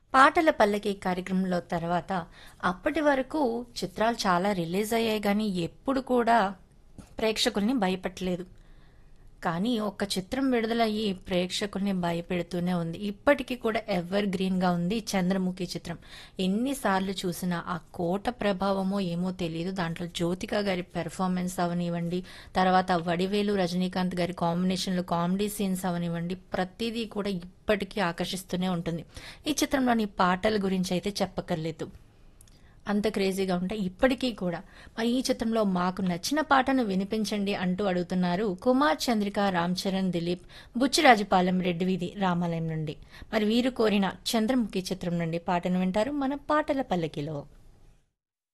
పాటల పల్లకి కార్యక్రమంలో తర్వాత అప్పటి వరకు చిత్రాలు చాలా రిలీజ్ అయ్యాయి కానీ ఎప్పుడు కూడా ప్రేక్షకుల్ని భయపెట్టలేదు కానీ ఒక చిత్రం విడుదలయ్యి ప్రేక్షకుల్ని భయపెడుతూనే ఉంది ఇప్పటికీ కూడా ఎవర్ గ్రీన్ గా ఉంది చంద్రముఖి చిత్రం ఎన్నిసార్లు చూసినా ఆ కోట ప్రభావమో ఏమో తెలియదు దాంట్లో జ్యోతిక గారి పెర్ఫార్మెన్స్ అవనివ్వండి తర్వాత వడివేలు రజనీకాంత్ గారి కాంబినేషన్లో కామెడీ సీన్స్ అవనివ్వండి ప్రతిదీ కూడా ఇప్పటికీ ఆకర్షిస్తూనే ఉంటుంది ఈ చిత్రంలోని పాటల గురించి అయితే చెప్పక్కర్లేదు అంత క్రేజీగా ఉంటాయి ఇప్పటికీ కూడా మరి ఈ చిత్రంలో మాకు నచ్చిన పాటను వినిపించండి అంటూ అడుగుతున్నారు కుమార్ చంద్రిక రామ్ చరణ్ దిలీప్ బుచ్చిరాజుపాలెం రెడ్డి వీధి రామాలయం నుండి మరి వీరు కోరిన చంద్రముఖి చిత్రం నుండి పాటను వింటారు మన పాటల పల్లకిలో